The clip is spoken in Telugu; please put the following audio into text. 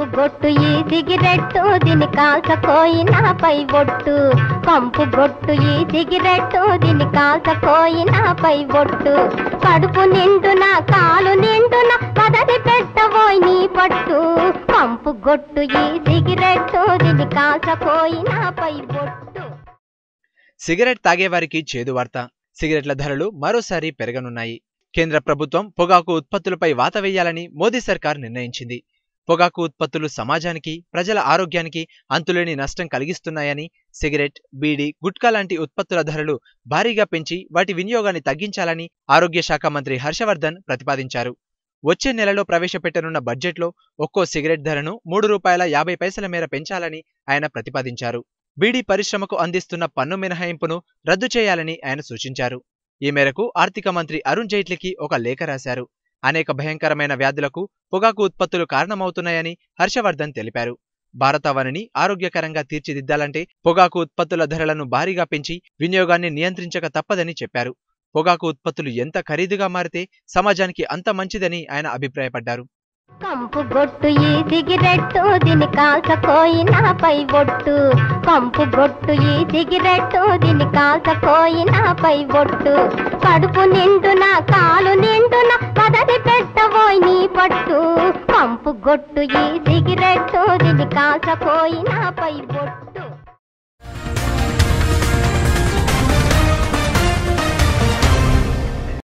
గొట్టు ఈ సిగరెట్టు దీని కాల్చకోయిన పై బొట్టు కంపు గొట్టు ఈ సిగరెట్టు దీని కాల్చకోయిన పై బొట్టు కడుపు నిండున కాలు నిండున పదది పెట్టబోయి నీ పట్టు కంపు గొట్టు ఈ సిగరెట్టు దీని కాల్చకోయిన పై బొట్టు సిగరెట్ తాగేవారికి చేదు వార్త సిగరెట్ల ధరలు మరోసారి పెరగనున్నాయి కేంద్ర ప్రభుత్వం పొగాకు ఉత్పత్తులపై వాత వేయాలని మోదీ సర్కార్ నిర్ణయించింది పొగాకు ఉత్పత్తులు సమాజానికి ప్రజల ఆరోగ్యానికి అంతులేని నష్టం కలిగిస్తున్నాయని సిగరెట్ బీడీ గుట్కా లాంటి ఉత్పత్తుల ధరలు భారీగా పెంచి వాటి వినియోగాన్ని తగ్గించాలని ఆరోగ్య శాఖ మంత్రి హర్షవర్ధన్ ప్రతిపాదించారు వచ్చే నెలలో ప్రవేశపెట్టనున్న బడ్జెట్లో ఒక్కో సిగరెట్ ధరను మూడు రూపాయల యాభై పైసల మేర పెంచాలని ఆయన ప్రతిపాదించారు బీడీ పరిశ్రమకు అందిస్తున్న పన్ను మినహాయింపును రద్దు చేయాలని ఆయన సూచించారు ఈ మేరకు ఆర్థిక మంత్రి అరుణ్ జైట్లీకి ఒక లేఖ రాశారు అనేక భయంకరమైన వ్యాధులకు పొగాకు ఉత్పత్తులు కారణమవుతున్నాయని హర్షవర్ధన్ తెలిపారు భారతావనిని ఆరోగ్యకరంగా తీర్చిదిద్దాలంటే పొగాకు ఉత్పత్తుల ధరలను భారీగా పెంచి వినియోగాన్ని నియంత్రించక తప్పదని చెప్పారు పొగాకు ఉత్పత్తులు ఎంత ఖరీదుగా మారితే సమాజానికి అంత మంచిదని ఆయన అభిప్రాయపడ్డారు కంపు గొట్టు ఈ సిగరెట్టు దీని కాల్చకోయిన పై బొట్టు కంపు గొట్టు ఈ సిగరెట్టు దీని కాల్చకోయిన పై బొట్టు కడుపు నిండున కాలు నిండున పదది పెట్టబోయి నీ పట్టు కంపు గొట్టు ఈ సిగరెట్టు దీని కాల్చకోయిన పై బొట్టు